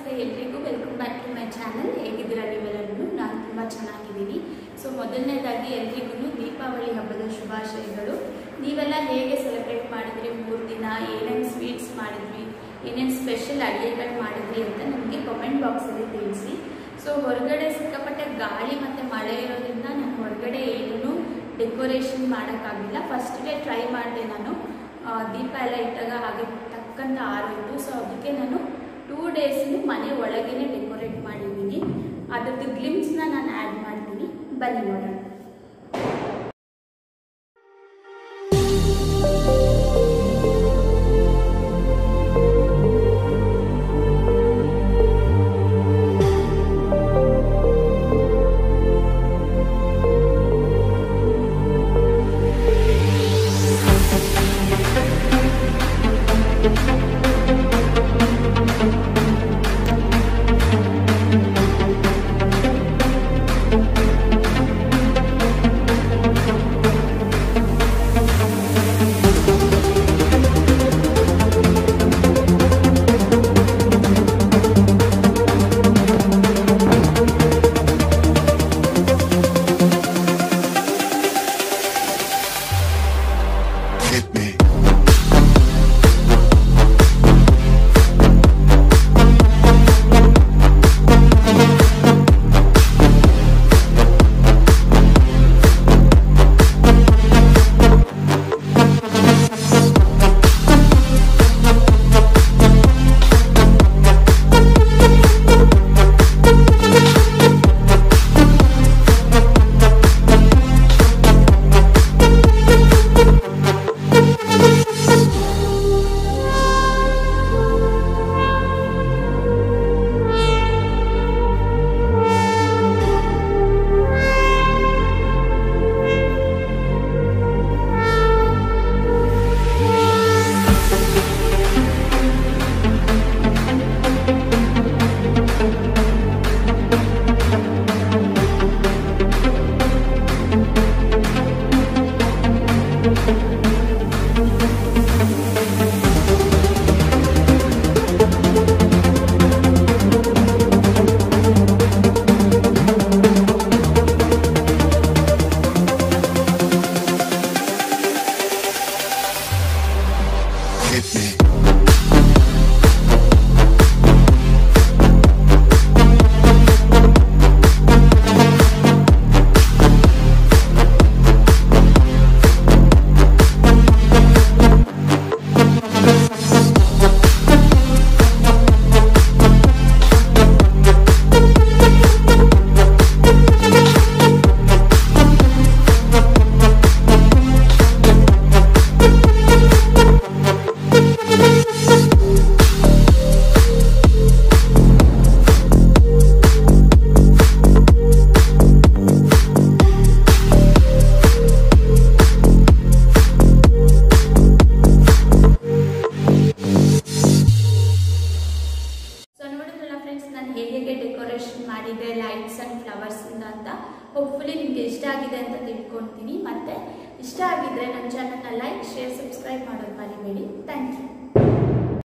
ನಮಸ್ತೆ ಎಲ್ರಿಗೂ welcome back to my channel ಹೇಗಿದ್ದೀರಾ ನೀವೆಲ್ಲರೂ ನಾನು ತುಂಬ ಚೆನ್ನಾಗಿದ್ದೀನಿ ಸೊ ಮೊದಲನೇದಾಗಿ ಎಲ್ರಿಗೂ ದೀಪಾವಳಿ ಹಬ್ಬದ ಶುಭಾಶಯಗಳು ನೀವೆಲ್ಲ ಹೇಗೆ ಸೆಲೆಬ್ರೇಟ್ ಮಾಡಿದ್ರಿ ಮೂರು ದಿನ ಏನೇನು ಸ್ವೀಟ್ಸ್ ಮಾಡಿದ್ವಿ ಏನೇನು ಸ್ಪೆಷಲ್ ಅಡುಗೆಗಳು ಮಾಡಿದ್ವಿ ಅಂತ ನನಗೆ ಕಮೆಂಟ್ ಬಾಕ್ಸಲ್ಲಿ ತಿಳಿಸಿ ಸೊ ಹೊರಗಡೆ ಸಿಕ್ಕಾಪಟ್ಟೆ ಗಾಳಿ ಮತ್ತು ಮಳೆ ಇರೋದ್ರಿಂದ ನಾನು ಹೊರಗಡೆ ಏನೂ ಡೆಕೋರೇಷನ್ ಮಾಡೋಕ್ಕಾಗಿಲ್ಲ ಫಸ್ಟ್ ಡೇ ಟ್ರೈ ಮಾಡಿದೆ ನಾನು ಆ, ದೀಪ ಎಲ್ಲ ಇಟ್ಟಾಗ ಹಾಗೆ ತಕ್ಕಂತ ಆರೋಯ್ತು ಸೊ ಅದಕ್ಕೆ ನಾನು ಟೂ ಡೇಸ್ನು ಮನೆ ಒಳಗೇನೆ ಡೆಕೋರೇಟ್ ಮಾಡಿದ್ದೀನಿ ಅದ್ರದ್ದು ಗ್ಲಿಮ್ಸ್ನ ನಾನು ಆ್ಯಡ್ ಮಾಡ್ತೀನಿ ಬನ್ನಿ ನೋಡೋಣ Hit me. Hit me. So ನೋಡಿದ್ರಲ್ಲ ಫ್ರೆಂಡ್ಸ್ ನಾನು ಹೇಗೆ ಹೇಗೆ ಡೆಕೋರೇಷನ್ ಮಾಡಿದ್ದೆ ಲೈಟ್ಸ್ ಆ್ಯಂಡ್ ಫ್ಲವರ್ಸಿಂದ ಅಂತ ಹೋಪ್ಫುಲಿ ನಿಮಗೆ ಇಷ್ಟ ಆಗಿದೆ ಅಂತ ತಿಳ್ಕೊಳ್ತೀನಿ ಮತ್ತು ಇಷ್ಟ ಆಗಿದ್ರೆ ನನ್ನ ಚಾನಲ್ನ ಲೈಕ್ ಶೇರ್ ಸಬ್ಸ್ಕ್ರೈಬ್ ಮಾಡೋದು ಮರಿಬೇಡಿ ಥ್ಯಾಂಕ್ ಯು